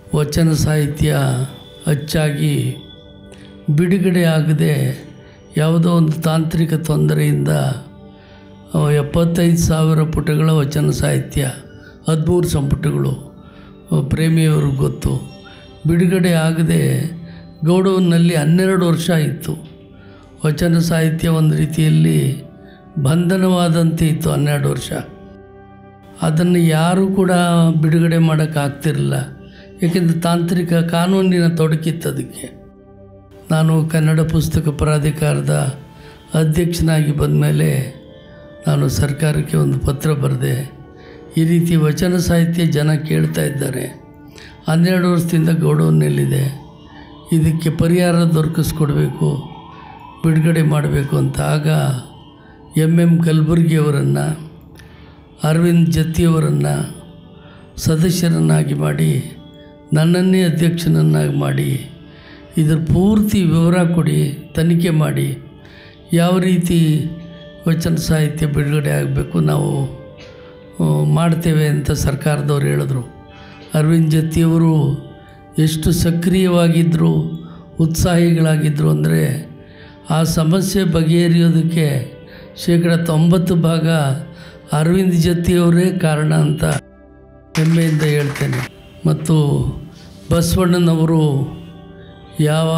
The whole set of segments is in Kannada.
ವಚನ ಸಾಹಿತ್ಯ ಅಚ್ಚಾಗಿ ಬಿಡುಗಡೆ ಆಗದೆ ಯಾವುದೋ ಒಂದು ತಾಂತ್ರಿಕ ತೊಂದರೆಯಿಂದ ಆ, ಎಪ್ಪತ್ತೈದು ಸಾವಿರ ಪುಟಗಳ ವಚನ ಸಾಹಿತ್ಯ ಹದಿಮೂರು ಸಂಪುಟಗಳು ಆ, ಪ್ರೇಮಿಯವ್ರಿಗೆ ಗೊತ್ತು ಬಿಡುಗಡೆ ಆಗದೆ ಗೌಡವನ್ನಲ್ಲಿ ಹನ್ನೆರಡು ವರ್ಷ ಆಯಿತು ವಚನ ಸಾಹಿತ್ಯ ಒಂದು ರೀತಿಯಲ್ಲಿ ಬಂಧನವಾದಂತೆ ಇತ್ತು ಹನ್ನೆರಡು ವರ್ಷ ಅದನ್ನು ಯಾರೂ ಕೂಡ ಬಿಡುಗಡೆ ಮಾಡೋಕ್ಕಾಗ್ತಿರಲಿಲ್ಲ ಏಕೆಂದರೆ ತಾಂತ್ರಿಕ ಕಾನೂನಿನ ತೊಡಕಿತ್ತು ಅದಕ್ಕೆ ನಾನು ಕನ್ನಡ ಪುಸ್ತಕ ಪ್ರಾಧಿಕಾರದ ಅಧ್ಯಕ್ಷನಾಗಿ ಬಂದಮೇಲೆ ನಾನು ಸರ್ಕಾರಕ್ಕೆ ಒಂದು ಪತ್ರ ಬರೆದೆ ಈ ರೀತಿ ವಚನ ಸಾಹಿತ್ಯ ಜನ ಕೇಳ್ತಾ ಇದ್ದಾರೆ ಹನ್ನೆರಡು ವರ್ಷದಿಂದ ಗೌಡವನ್ನಲ್ಲಿದೆ ಇದಕ್ಕೆ ಪರಿಹಾರ ದೊರಕಿಸ್ಕೊಡ್ಬೇಕು ಬಿಡುಗಡೆ ಮಾಡಬೇಕು ಅಂತ ಆಗ ಎಮ್ ಎಮ್ ಕಲಬುರ್ಗಿಯವರನ್ನು ಅರವಿಂದ್ ಜತ್ತಿಯವರನ್ನು ಸದಸ್ಯರನ್ನಾಗಿ ಮಾಡಿ ನನ್ನನ್ನೇ ಅಧ್ಯಕ್ಷನನ್ನಾಗಿ ಮಾಡಿ ಇದ್ರ ಪೂರ್ತಿ ವಿವರ ಕೊಡಿ ತನಿಖೆ ಮಾಡಿ ಯಾವ ರೀತಿ ವಚನ ಸಾಹಿತ್ಯ ಬಿಡುಗಡೆ ಆಗಬೇಕು ನಾವು ಆ, ಮಾಡ್ತೇವೆ ಅಂತ ಸರ್ಕಾರದವ್ರು ಹೇಳಿದ್ರು ಅರವಿಂದ್ ಜತ್ತಿಯವರು ಎಷ್ಟು ಸಕ್ರಿಯವಾಗಿದ್ದರು ಉತ್ಸಾಹಿಗಳಾಗಿದ್ದರು ಅಂದರೆ ಆ ಸಮಸ್ಯೆ ಬಗೆಹರಿಯೋದಕ್ಕೆ ಶೇಕಡ ತೊಂಬತ್ತು ಭಾಗ ಅರವಿಂದ್ ಜತ್ತಿಯವರೇ ಕಾರಣ ಅಂತ ಹೆಮ್ಮೆಯಿಂದ ಹೇಳ್ತೇನೆ ಮತ್ತು ಬಸವಣ್ಣನವರು ಯಾವ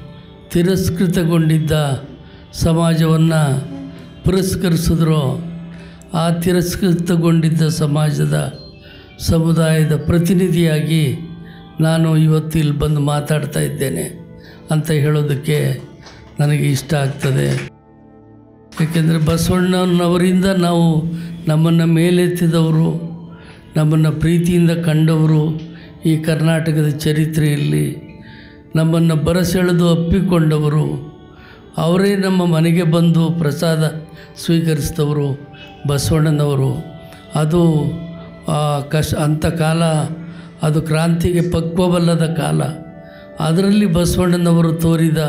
ತಿರಸ್ಕೃತಗೊಂಡಿದ್ದ ಸಮಾಜವನ್ನು ಪುರಸ್ಕರಿಸಿದ್ರೋ ಆ ತಿರಸ್ಕೃತಗೊಂಡಿದ್ದ ಸಮಾಜದ ಸಮುದಾಯದ ಪ್ರತಿನಿಧಿಯಾಗಿ ನಾನು ಇವತ್ತು ಇಲ್ಲಿ ಬಂದು ಮಾತಾಡ್ತಾ ಇದ್ದೇನೆ ಅಂತ ಹೇಳೋದಕ್ಕೆ ನನಗೆ ಇಷ್ಟ ಆಗ್ತದೆ ಏಕೆಂದರೆ ಬಸವಣ್ಣನವರಿಂದ ನಾವು ನಮ್ಮನ್ನು ಮೇಲೆತ್ತಿದವರು ನಮ್ಮನ್ನು ಪ್ರೀತಿಯಿಂದ ಕಂಡವರು ಈ ಕರ್ನಾಟಕದ ಚರಿತ್ರೆಯಲ್ಲಿ ನಮ್ಮನ್ನು ಬರಸೆಳೆದು ಅಪ್ಪಿಕೊಂಡವರು ಅವರೇ ನಮ್ಮ ಮನೆಗೆ ಬಂದು ಪ್ರಸಾದ ಸ್ವೀಕರಿಸಿದವರು ಬಸವಣ್ಣನವರು ಅದು ಆ ಕಷ್ಟ ಅಂಥ ಕಾಲ ಅದು ಕ್ರಾಂತಿಗೆ ಪಕ್ವವಲ್ಲದ ಕಾಲ ಅದರಲ್ಲಿ ಬಸವಣ್ಣನವರು ತೋರಿದ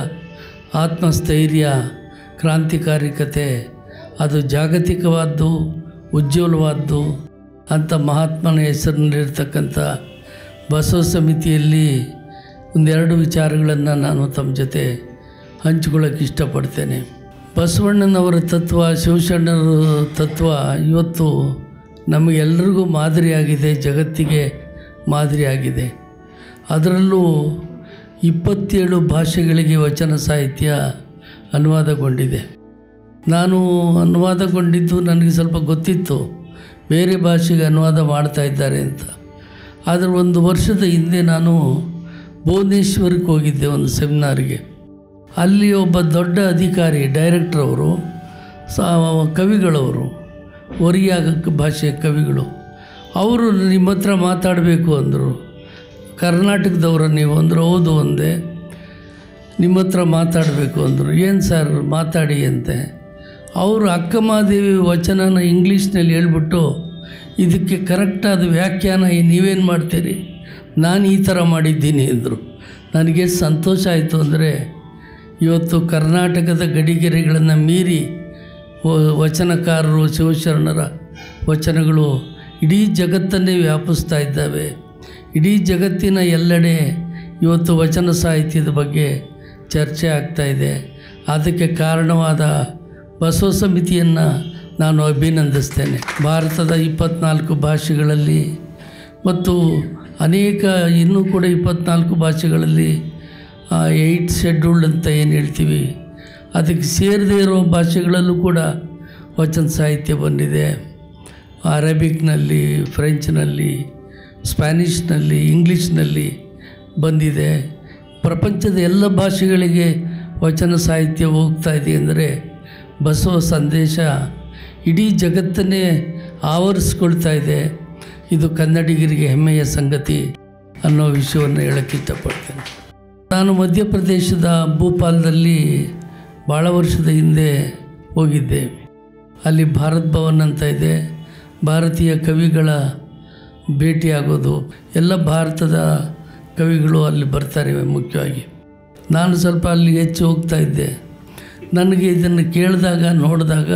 ಆತ್ಮಸ್ಥೈರ್ಯ ಕ್ರಾಂತಿಕಾರಿಕತೆ ಅದು ಜಾಗತಿಕವಾದ್ದು ಉಜ್ವಲವಾದ್ದು ಅಂಥ ಮಹಾತ್ಮನ ಹೆಸರಿನಲ್ಲಿರ್ತಕ್ಕಂಥ ಬಸವ ಸಮಿತಿಯಲ್ಲಿ ಒಂದೆರಡು ವಿಚಾರಗಳನ್ನು ನಾನು ತಮ್ಮ ಜೊತೆ ಹಂಚ್ಕೊಳ್ಳೋಕೆ ಇಷ್ಟಪಡ್ತೇನೆ ಬಸವಣ್ಣನವರ ತತ್ವ ಶಿವಶರಣರ ತತ್ವ ಇವತ್ತು ನಮಗೆಲ್ಲರಿಗೂ ಮಾದರಿಯಾಗಿದೆ ಜಗತ್ತಿಗೆ ಮಾದರಿಯಾಗಿದೆ ಅದರಲ್ಲೂ ಇಪ್ಪತ್ತೇಳು ಭಾಷೆಗಳಿಗೆ ವಚನ ಸಾಹಿತ್ಯ ಅನುವಾದಗೊಂಡಿದೆ ನಾನು ಅನುವಾದಗೊಂಡಿದ್ದು ನನಗೆ ಸ್ವಲ್ಪ ಗೊತ್ತಿತ್ತು ಬೇರೆ ಭಾಷೆಗೆ ಅನುವಾದ ಮಾಡ್ತಾ ಇದ್ದಾರೆ ಅಂತ ಆದರೆ ಒಂದು ವರ್ಷದ ಹಿಂದೆ ನಾನು ಭುವನೇಶ್ವರಕ್ಕೆ ಹೋಗಿದ್ದೆ ಒಂದು ಸೆಮಿನಾರಿಗೆ ಅಲ್ಲಿ ಒಬ್ಬ ದೊಡ್ಡ ಅಧಿಕಾರಿ ಡೈರೆಕ್ಟರ್ ಅವರು ಸ ಕವಿಗಳವರು ಒರಿಯಾ ಭಾಷೆಯ ಕವಿಗಳು ಅವರು ನಿಮ್ಮ ಹತ್ರ ಮಾತಾಡಬೇಕು ಅಂದರು ಕರ್ನಾಟಕದವರ ನೀವು ಅಂದರು ಹೌದು ಅಂದೆ ನಿಮ್ಮ ಹತ್ರ ಮಾತಾಡಬೇಕು ಅಂದರು ಏನು ಸರ್ ಮಾತಾಡಿ ಅಂತೆ ಅವರು ಅಕ್ಕಮಹಾದೇವಿ ವಚನನ ಇಂಗ್ಲೀಷ್ನಲ್ಲಿ ಹೇಳ್ಬಿಟ್ಟು ಇದಕ್ಕೆ ಕರೆಕ್ಟಾದ ವ್ಯಾಖ್ಯಾನ ನೀವೇನು ಮಾಡ್ತೀರಿ ನಾನು ಈ ಥರ ಮಾಡಿದ್ದೀನಿ ಅಂದರು ನನಗೆ ಸಂತೋಷ ಆಯಿತು ಅಂದರೆ ಇವತ್ತು ಕರ್ನಾಟಕದ ಗಡಿಗೆರೆಗಳನ್ನು ಮೀರಿ ವ- ವಚನಕಾರರು ಶಿವಶರಣರ ವಚನಗಳು ಇಡೀ ಜಗತ್ತನ್ನೇ ವ್ಯಾಪಿಸ್ತಾ ಇದ್ದಾವೆ ಇಡೀ ಜಗತ್ತಿನ ಎಲ್ಲೆಡೆ ಇವತ್ತು ವಚನ ಸಾಹಿತ್ಯದ ಬಗ್ಗೆ ಚರ್ಚೆ ಆಗ್ತಾ ಇದೆ ಅದಕ್ಕೆ ಕಾರಣವಾದ ಬಸವ ಸಮಿತಿಯನ್ನು ನಾನು ಅಭಿನಂದಿಸ್ತೇನೆ ಭಾರತದ ಇಪ್ಪತ್ನಾಲ್ಕು ಭಾಷೆಗಳಲ್ಲಿ ಮತ್ತು ಅನೇಕ ಇನ್ನೂ ಕೂಡ ಇಪ್ಪತ್ನಾಲ್ಕು ಭಾಷೆಗಳಲ್ಲಿ ಏಯ್ಟ್ ಶೆಡ್ಯೂಲ್ಡ್ ಅಂತ ಏನು ಹೇಳ್ತೀವಿ ಅದಕ್ಕೆ ಸೇರದೇ ಇರೋ ಭಾಷೆಗಳಲ್ಲೂ ಕೂಡ ವಚನ ಸಾಹಿತ್ಯ ಬಂದಿದೆ ಅರೇಬಿಕ್ನಲ್ಲಿ ಫ್ರೆಂಚ್ನಲ್ಲಿ ಸ್ಪ್ಯಾನಿಷ್ನಲ್ಲಿ ಇಂಗ್ಲೀಷ್ನಲ್ಲಿ ಬಂದಿದೆ ಪ್ರಪಂಚದ ಎಲ್ಲ ಭಾಷೆಗಳಿಗೆ ವಚನ ಸಾಹಿತ್ಯ ಹೋಗ್ತಾ ಇದೆ ಅಂದರೆ ಬಸವ ಸಂದೇಶ ಇಡೀ ಜಗತ್ತನ್ನೇ ಆವರಿಸ್ಕೊಳ್ತಾ ಇದೆ ಇದು ಕನ್ನಡಿಗರಿಗೆ ಹೆಮ್ಮೆಯ ಸಂಗತಿ ಅನ್ನೋ ವಿಷಯವನ್ನು ಹೇಳಕ್ಕೆ ಇಷ್ಟಪಡ್ತೇನೆ ನಾನು ಮಧ್ಯಪ್ರದೇಶದ ಭೂಪಾಲದಲ್ಲಿ ಭಾಳ ವರ್ಷದ ಹಿಂದೆ ಹೋಗಿದ್ದೆ ಅಲ್ಲಿ ಭಾರತ್ ಭವನ್ ಅಂತ ಇದೆ ಭಾರತೀಯ ಕವಿಗಳ ಭೇಟಿಯಾಗೋದು ಎಲ್ಲ ಭಾರತದ ಕವಿಗಳು ಅಲ್ಲಿ ಬರ್ತಾರೆ ಮುಖ್ಯವಾಗಿ ನಾನು ಸ್ವಲ್ಪ ಅಲ್ಲಿ ಹೆಚ್ಚು ಹೋಗ್ತಾ ಇದ್ದೆ ನನಗೆ ಇದನ್ನು ಕೇಳಿದಾಗ ನೋಡಿದಾಗ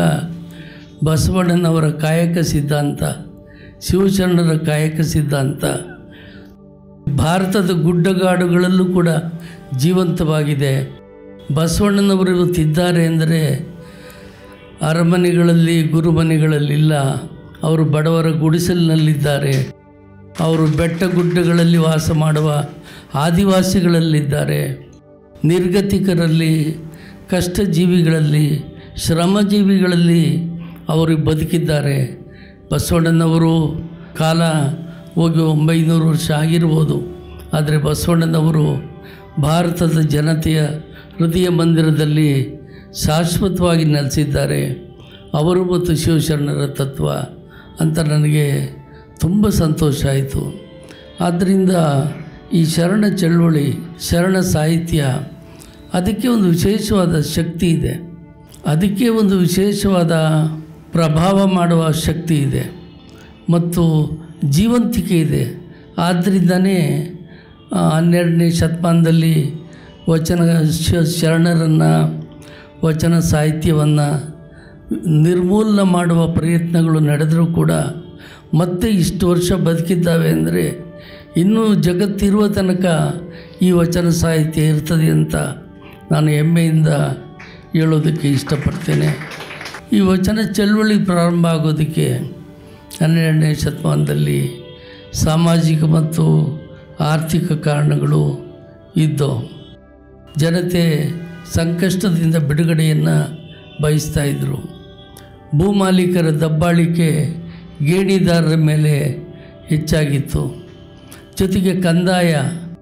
ಬಸವಣ್ಣನವರ ಕಾಯಕ ಸಿದ್ಧಾಂತ ಶಿವಶರಣರ ಕಾಯಕ ಸಿದ್ಧಾಂತ ಭಾರತದ ಗುಡ್ಡಗಾಡುಗಳಲ್ಲೂ ಕೂಡ ಜೀವಂತವಾಗಿದೆ ಬಸವಣ್ಣನವರು ಇವತ್ತಿದ್ದಾರೆ ಅಂದರೆ ಅರಮನೆಗಳಲ್ಲಿ ಗುರುಮನೆಗಳಲ್ಲಿಲ್ಲ ಅವರು ಬಡವರ ಗುಡಿಸಲಿನಲ್ಲಿದ್ದಾರೆ ಅವರು ಬೆಟ್ಟ ಗುಡ್ಡಗಳಲ್ಲಿ ವಾಸ ಮಾಡುವ ಆದಿವಾಸಿಗಳಲ್ಲಿದ್ದಾರೆ ನಿರ್ಗತಿಕರಲ್ಲಿ ಕಷ್ಟಜೀವಿಗಳಲ್ಲಿ ಶ್ರಮಜೀವಿಗಳಲ್ಲಿ ಅವರು ಬದುಕಿದ್ದಾರೆ ಬಸವಣ್ಣನವರು ಕಾಲ ಹೋಗಿ ಒಂಬೈನೂರು ವರ್ಷ ಆಗಿರ್ಬೋದು ಆದರೆ ಬಸವಣ್ಣನವರು ಭಾರತದ ಜನತೆಯ ಹೃದಯ ಮಂದಿರದಲ್ಲಿ ಶಾಶ್ವತವಾಗಿ ನೆಲೆಸಿದ್ದಾರೆ ಅವರು ಮತ್ತು ಶಿವಶರಣರ ತತ್ವ ಅಂತ ನನಗೆ ತುಂಬ ಸಂತೋಷ ಆಯಿತು ಆದ್ದರಿಂದ ಈ ಶರಣ ಚಳುವಳಿ ಶರಣ ಸಾಹಿತ್ಯ ಅದಕ್ಕೆ ಒಂದು ವಿಶೇಷವಾದ ಶಕ್ತಿ ಇದೆ ಅದಕ್ಕೆ ಒಂದು ವಿಶೇಷವಾದ ಪ್ರಭಾವ ಮಾಡುವ ಶಕ್ತಿ ಇದೆ ಮತ್ತು ಜೀವಂತಿಕೆ ಇದೆ ಆದ್ದರಿಂದನೇ ಆ, ಹನ್ನೆರಡನೇ ಶತಮಾನದಲ್ಲಿ ವಚನ ಶ- ಶರಣರನ್ನು ವಚನ ಸಾಹಿತ್ಯವನ್ನು ನಿರ್ಮೂಲನ ಮಾಡುವ ಪ್ರಯತ್ನಗಳು ನಡೆದರೂ ಕೂಡ ಮತ್ತೆ ಇಷ್ಟು ವರ್ಷ ಬದುಕಿದ್ದಾವೆ ಅಂದರೆ ಇನ್ನೂ ಜಗತ್ತಿರುವ ತನಕ ಈ ವಚನ ಸಾಹಿತ್ಯ ಇರ್ತದೆ ಅಂತ ನಾನು ಹೆಮ್ಮೆಯಿಂದ ಹೇಳೋದಕ್ಕೆ ಇಷ್ಟಪಡ್ತೇನೆ ಈ ವಚನ ಚಳುವಳಿ ಪ್ರಾರಂಭ ಆಗೋದಕ್ಕೆ ಹನ್ನೆರಡನೇ ಶತಮಾನದಲ್ಲಿ ಸಾಮಾಜಿಕ ಮತ್ತು ಆರ್ಥಿಕ ಕಾರಣಗಳು ಇದ್ದವು ಜನತೆ ಸಂಕಷ್ಟದಿಂದ ಬಿಡುಗಡೆಯನ್ನು ಬಯಸ್ತಾ ಇದ್ದರು ಭೂಮಾಲೀಕರ ದಬ್ಬಾಳಿಕೆ ಗೇಣಿದಾರರ ಮೇಲೆ ಹೆಚ್ಚಾಗಿತ್ತು ಜೊತೆಗೆ ಕಂದಾಯ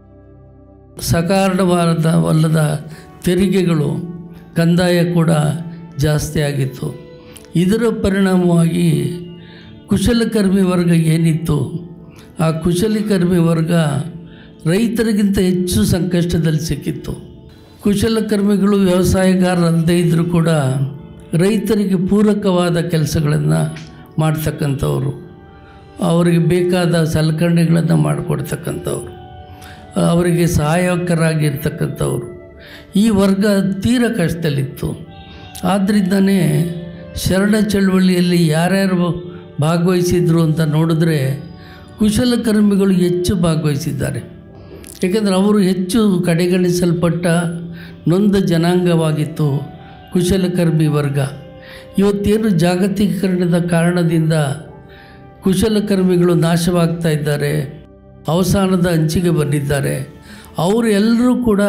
ಸಕಾರಣವಾದ ವಲ್ಲದ ತೆರಿಗೆಗಳು ಕಂದಾಯ ಕೂಡ ಜಾಸ್ತಿ ಆಗಿತ್ತು ಇದರ ಪರಿಣಾಮವಾಗಿ ಕುಶಲಕರ್ಮಿ ವರ್ಗ ಏನಿತ್ತು ಆ ಕುಶಲಕರ್ಮಿ ವರ್ಗ ರೈತರಿಗಿಂತ ಹೆಚ್ಚು ಸಂಕಷ್ಟದಲ್ಲಿ ಸಿಕ್ಕಿತ್ತು ಕುಶಲಕರ್ಮಿಗಳು ವ್ಯವಸಾಯಗಾರರಲ್ಲದೇ ಇದ್ದರೂ ಕೂಡ ರೈತರಿಗೆ ಪೂರಕವಾದ ಕೆಲಸಗಳನ್ನು ಮಾಡ್ತಕ್ಕಂಥವ್ರು ಅವರಿಗೆ ಬೇಕಾದ ಸಲಕರಣೆಗಳನ್ನು ಮಾಡಿಕೊಡ್ತಕ್ಕಂಥವ್ರು ಅವರಿಗೆ ಸಹಾಯಕರಾಗಿರ್ತಕ್ಕಂಥವ್ರು ಈ ವರ್ಗ ತೀರ ಕಷ್ಟದಲ್ಲಿತ್ತು ಆದ್ದರಿಂದನೇ ಶರಣ ಚಳುವಳಿಯಲ್ಲಿ ಯಾರ್ಯಾರು ಭಾಗವಹಿಸಿದ್ರು ಅಂತ ನೋಡಿದ್ರೆ ಕುಶಲಕರ್ಮಿಗಳು ಹೆಚ್ಚು ಭಾಗವಹಿಸಿದ್ದಾರೆ ಏಕೆಂದರೆ ಅವರು ಹೆಚ್ಚು ಕಡೆಗಣಿಸಲ್ಪಟ್ಟ ನೊಂದ ಜನಾಂಗವಾಗಿತ್ತು ಕುಶಲಕರ್ಮಿ ವರ್ಗ ಇವತ್ತೇನು ಜಾಗತೀಕರಣದ ಕಾರಣದಿಂದ ಕುಶಲಕರ್ಮಿಗಳು ನಾಶವಾಗ್ತಾ ಇದ್ದಾರೆ ಅವಸಾನದ ಅಂಚಿಗೆ ಬಂದಿದ್ದಾರೆ ಅವರು ಎಲ್ಲರೂ ಕೂಡ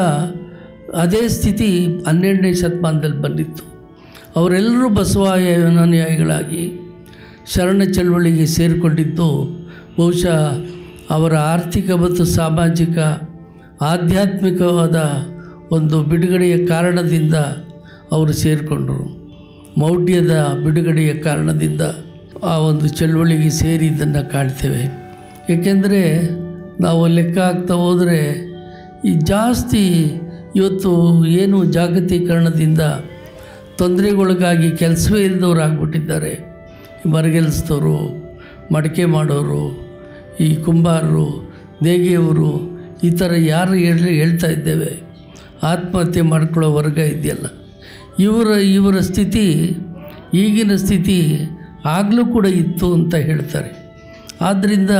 ಅದೇ ಸ್ಥಿತಿ ಹನ್ನೆರಡನೇ ಶತಮಾನದಲ್ಲಿ ಬಂದಿತ್ತು ಅವರೆಲ್ಲರೂ ಬಸವಾನುಯಾಯಿಗಳಾಗಿ ಶರಣ ಚಳವಳಿಗೆ ಸೇರಿಕೊಂಡಿದ್ದು ಬಹುಶಃ ಅವರ ಆರ್ಥಿಕ ಮತ್ತು ಸಾಮಾಜಿಕ ಆಧ್ಯಾತ್ಮಿಕವಾದ ಒಂದು ಬಿಡುಗಡೆಯ ಕಾರಣದಿಂದ ಅವರು ಸೇರಿಕೊಂಡರು ಮೌಢ್ಯದ ಬಿಡುಗಡೆಯ ಕಾರಣದಿಂದ ಆ ಒಂದು ಚಳುವಳಿಗೆ ಸೇರಿದ್ದನ್ನು ಕಾಣ್ತೇವೆ ಏಕೆಂದರೆ ನಾವು ಲೆಕ್ಕ ಹಾಕ್ತಾ ಹೋದರೆ ಈ ಜಾಸ್ತಿ ಇವತ್ತು ಏನು ಜಾಗತೀಕರಣದಿಂದ ತೊಂದರೆಗೊಳಗಾಗಿ ಕೆಲಸವೇ ಇಲ್ಲದವ್ರು ಆಗ್ಬಿಟ್ಟಿದ್ದಾರೆ ಈ ಮರಗೆಲ್ಸದವರು ಮಡಿಕೆ ಮಾಡೋರು ಈ ಕುಂಬಾರರು ನೇಗಿಯವರು ಈ ಥರ ಯಾರು ಹೇಳಿ ಹೇಳ್ತಾ ಇದ್ದೇವೆ ಆತ್ಮಹತ್ಯೆ ಮಾಡ್ಕೊಳ್ಳೋ ವರ್ಗ ಇದೆಯಲ್ಲ ಇವರ ಇವರ ಸ್ಥಿತಿ ಈಗಿನ ಸ್ಥಿತಿ ಆಗಲೂ ಕೂಡ ಇತ್ತು ಅಂತ ಹೇಳ್ತಾರೆ ಆದ್ದರಿಂದ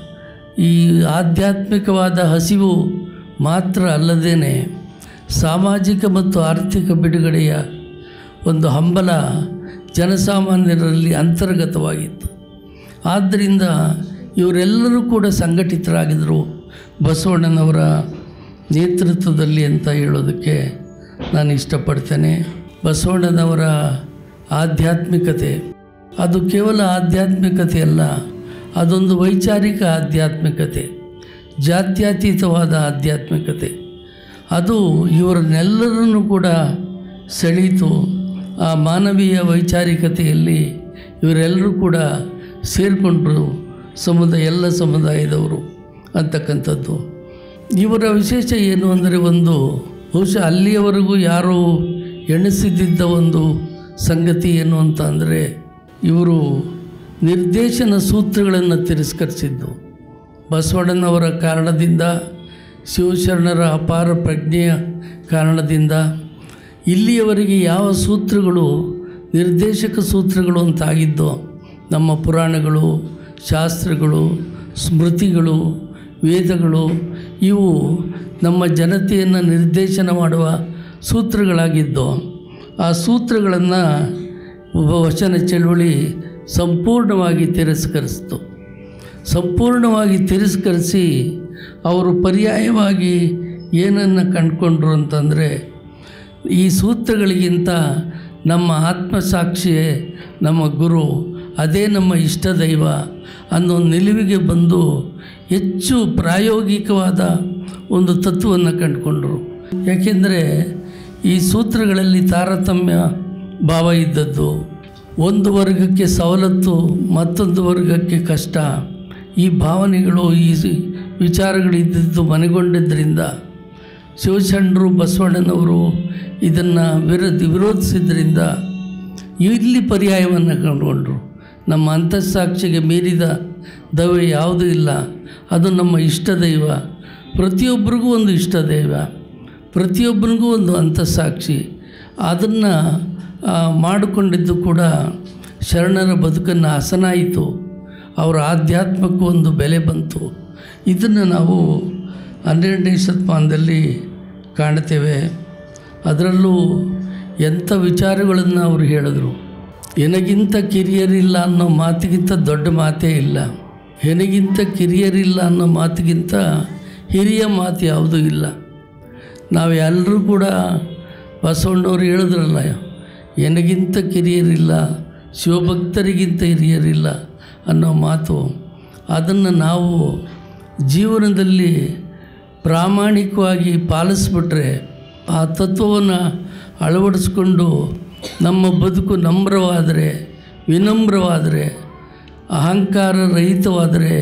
ಈ ಆಧ್ಯಾತ್ಮಿಕವಾದ ಹಸಿವು ಮಾತ್ರ ಅಲ್ಲದೇ ಸಾಮಾಜಿಕ ಮತ್ತು ಆರ್ಥಿಕ ಬಿಡುಗಡೆಯ ಒಂದು ಹಂಬಲ ಜನಸಾಮಾನ್ಯರಲ್ಲಿ ಅಂತರ್ಗತವಾಗಿತ್ತು ಆದ್ದರಿಂದ ಇವರೆಲ್ಲರೂ ಕೂಡ ಸಂಘಟಿತರಾಗಿದ್ದರು ಬಸವಣ್ಣನವರ ನೇತೃತ್ವದಲ್ಲಿ ಅಂತ ಹೇಳೋದಕ್ಕೆ ನಾನು ಇಷ್ಟಪಡ್ತೇನೆ ಬಸವಣ್ಣನವರ ಆಧ್ಯಾತ್ಮಿಕತೆ ಅದು ಕೇವಲ ಆಧ್ಯಾತ್ಮಿಕತೆ ಅಲ್ಲ ಅದೊಂದು ವೈಚಾರಿಕ ಆಧ್ಯಾತ್ಮಿಕತೆ ಜಾತ್ಯತೀತವಾದ ಆಧ್ಯಾತ್ಮಿಕತೆ ಅದು ಇವರನ್ನೆಲ್ಲರನ್ನು ಕೂಡ ಸೆಳೀತು ಆ ಮಾನವೀಯ ವೈಚಾರಿಕತೆಯಲ್ಲಿ ಇವರೆಲ್ಲರೂ ಕೂಡ ಸೇರಿಕೊಂಡ್ರು ಸಮುದಾಯ ಎಲ್ಲ ಸಮುದಾಯದವರು ಅಂತಕ್ಕಂಥದ್ದು ಇವರ ವಿಶೇಷ ಏನು ಅಂದರೆ ಒಂದು ಬಹುಶಃ ಅಲ್ಲಿಯವರೆಗೂ ಯಾರೂ ಎಣಿಸಿದ್ದ ಒಂದು ಸಂಗತಿ ಏನು ಅಂತ ಅಂದರೆ ಇವರು ನಿರ್ದೇಶನ ಸೂತ್ರಗಳನ್ನು ತಿರಸ್ಕರಿಸಿದ್ದು ಬಸವಣ್ಣನವರ ಕಾರಣದಿಂದ ಶಿವಶರಣರ ಅಪಾರ ಪ್ರಜ್ಞೆಯ ಕಾರಣದಿಂದ ಇಲ್ಲಿಯವರೆಗೆ ಯಾವ ಸೂತ್ರಗಳು ನಿರ್ದೇಶಕ ಸೂತ್ರಗಳು ಅಂತಾಗಿದ್ದೋ ನಮ್ಮ ಪುರಾಣಗಳು ಶಾಸ್ತ್ರಗಳು ಸ್ಮೃತಿಗಳು ವೇದಗಳು ಇವು ನಮ್ಮ ಜನತೆಯನ್ನು ನಿರ್ದೇಶನ ಮಾಡುವ ಸೂತ್ರಗಳಾಗಿದ್ದು ಆ ಸೂತ್ರಗಳನ್ನು ವಚನ ಚಳುವಳಿ ಸಂಪೂರ್ಣವಾಗಿ ತಿರಸ್ಕರಿಸಿತು ಸಂಪೂರ್ಣವಾಗಿ ತಿರಸ್ಕರಿಸಿ ಅವರು ಪರ್ಯಾಯವಾಗಿ ಏನನ್ನು ಕಂಡುಕೊಂಡ್ರು ಅಂತಂದರೆ ಈ ಸೂತ್ರಗಳಿಗಿಂತ ನಮ್ಮ ಆತ್ಮಸಾಕ್ಷಿಯೇ ನಮ್ಮ ಗುರು ಅದೇ ನಮ್ಮ ಇಷ್ಟ ದೈವ ಅನ್ನೋ ನಿಲುವಿಗೆ ಬಂದು ಹೆಚ್ಚು ಪ್ರಾಯೋಗಿಕವಾದ ಒಂದು ತತ್ವವನ್ನು ಕಂಡುಕೊಂಡ್ರು ಯಾಕೆಂದರೆ ಈ ಸೂತ್ರಗಳಲ್ಲಿ ತಾರತಮ್ಯ ಭಾವ ಇದ್ದದ್ದು ಒಂದು ವರ್ಗಕ್ಕೆ ಸವಲತ್ತು ಮತ್ತೊಂದು ವರ್ಗಕ್ಕೆ ಕಷ್ಟ ಈ ಭಾವನೆಗಳು ಈ ಸಿ- ವಿಚಾರಗಳು ಇದ್ದಿದ್ದು ಮನೆಗೊಂಡಿದ್ದರಿಂದ ಶಿವಶರಣರು ಬಸವಣ್ಣನವರು ಇದನ್ನು ವಿರೋಧ ವಿರೋಧಿಸಿದ್ರಿಂದ ಇಲ್ಲಿ ಪರ್ಯಾಯವನ್ನು ಕಂಡುಕೊಂಡ್ರು ನಮ್ಮ ಅಂತಃಸಾಕ್ಷಿಗೆ ಮೀರಿದ ದೈವ ಯಾವುದೂ ಇಲ್ಲ ಅದು ನಮ್ಮ ಇಷ್ಟ ದೈವ ಪ್ರತಿಯೊಬ್ಬರಿಗೂ ಒಂದು ಇಷ್ಟ ದೈವ ಪ್ರತಿಯೊಬ್ಬರಿಗೂ ಒಂದು ಅಂತಃಸಾಕ್ಷಿ ಅದನ್ನು ಮಾಡಿಕೊಂಡಿದ್ದು ಕೂಡ ಶರಣರ ಬದುಕನ್ನು ಹಸನಾಯಿತು ಅವರ ಆಧ್ಯಾತ್ಮಕ್ಕೂ ಒಂದು ಬೆಲೆ ಬಂತು ಇದನ್ನು ನಾವು ಹನ್ನೆರಡನೇ ಶತಮಾನದಲ್ಲಿ ಕಾಣ್ತೇವೆ ಅದರಲ್ಲೂ ಎಂಥ ವಿಚಾರಗಳನ್ನು ಅವರು ಹೇಳಿದ್ರು ಎನಗಿಂತ ಕಿರಿಯರಿಲ್ಲ ಅನ್ನೋ ಮಾತಿಗಿಂತ ದೊಡ್ಡ ಮಾತೇ ಇಲ್ಲ ಎನಗಿಂತ ಕಿರಿಯರಿಲ್ಲ ಅನ್ನೋ ಮಾತಿಗಿಂತ ಹಿರಿಯ ಮಾತು ಯಾವುದೂ ಇಲ್ಲ ನಾವು ಎಲ್ಲರೂ ಕೂಡ ಬಸವಣ್ಣವ್ರು ಹೇಳಿದ್ರಲ್ಲ ಎನಗಿಂತ ಕಿರಿಯರಿಲ್ಲ ಶಿವಭಕ್ತರಿಗಿಂತ ಹಿರಿಯರಿಲ್ಲ ಅನ್ನೋ ಮಾತು ಅದನ್ನು ನಾವು ಜೀವನದಲ್ಲಿ ಪ್ರಾಮಾಣಿಕವಾಗಿ ಪಾಲಿಸ್ಬಿಟ್ರೆ ಆ ತತ್ವವನ್ನು ಅಳವಡಿಸ್ಕೊಂಡು ನಮ್ಮ ಬದುಕು ನಮ್ರವಾದರೆ ವಿನಮ್ರವಾದರೆ ಅಹಂಕಾರ ರಹಿತವಾದರೆ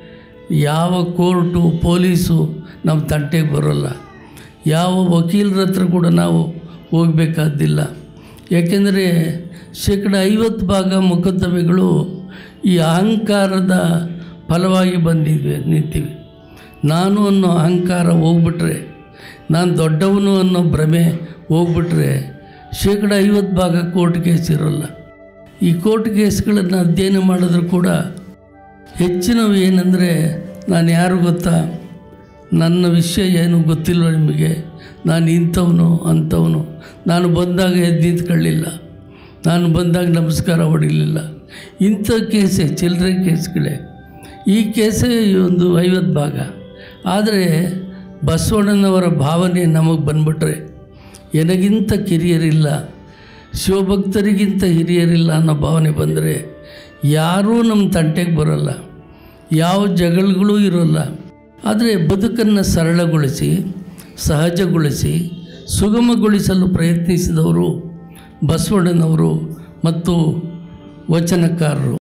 ಯಾವ ಕೋರ್ಟು ಪೊಲೀಸು ನಮ್ಮ ತಂಟೆಗೆ ಬರೋಲ್ಲ ಯಾವ ವಕೀಲರ ಹತ್ರ ಕೂಡ ನಾವು ಹೋಗಬೇಕಾದ್ದಿಲ್ಲ ಯಾಕೆಂದರೆ ಶೇಕಡ ಐವತ್ತು ಭಾಗ ಮೊಕದ್ದಮೆಗಳು ಈ ಅಹಂಕಾರದ ಫಲವಾಗಿ ಬಂದಿವೆ ನಿಂತಿವೆ ನಾನು ಅನ್ನೋ ಅಹಂಕಾರ ಹೋಗ್ಬಿಟ್ರೆ ನಾನು ದೊಡ್ಡವನು ಅನ್ನೋ ಭ್ರಮೆ ಹೋಗ್ಬಿಟ್ರೆ ಶೇಕಡ ಐವತ್ತು ಭಾಗ ಕೋರ್ಟ್ ಕೇಸ್ ಇರೋಲ್ಲ ಈ ಕೋರ್ಟ್ ಕೇಸ್ಗಳನ್ನು ಅಧ್ಯಯನ ಮಾಡಿದ್ರು ಕೂಡ ಹೆಚ್ಚಿನವು ಏನಂದರೆ ನಾನು ಯಾರು ಗೊತ್ತಾ ನನ್ನ ವಿಷಯ ಏನು ಗೊತ್ತಿಲ್ವ ನಿಮಗೆ ನಾನು ಇಂಥವನು ಅಂಥವನು ನಾನು ಬಂದಾಗ ಎದ್ದು ನಿಂತ್ಕೊಳ್ಳಿಲ್ಲ ನಾನು ಬಂದಾಗ ನಮಸ್ಕಾರ ಹೊಡಿಲಿಲ್ಲ ಇಂಥ ಕೇಸೇ ಚಿಲ್ಲರೆ ಕೇಸ್ಗಳೇ ಈ ಕೇಸೇ ಒಂದು ಐವತ್ತು ಭಾಗ ಆದರೆ ಬಸವಣ್ಣನವರ ಭಾವನೆ ನಮಗೆ ಬಂದ್ಬಿಟ್ರೆ ಎನಗಿಂತ ಕಿರಿಯರಿಲ್ಲ ಶಿವಭಕ್ತರಿಗಿಂತ ಹಿರಿಯರಿಲ್ಲ ಅನ್ನೋ ಭಾವನೆ ಬಂದರೆ ಯಾರೂ ನಮ್ಮ ತಂಟೆಗೆ ಬರೋಲ್ಲ ಯಾವ ಜಗಳಗಳೂ ಇರೋಲ್ಲ ಆದರೆ ಬದುಕನ್ನು ಸರಳಗೊಳಿಸಿ ಸಹಜಗೊಳಿಸಿ ಸುಗಮಗೊಳಿಸಲು ಪ್ರಯತ್ನಿಸಿದವರು ಬಸವಣ್ಣನವರು ಮತ್ತು ವಚನಕಾರರು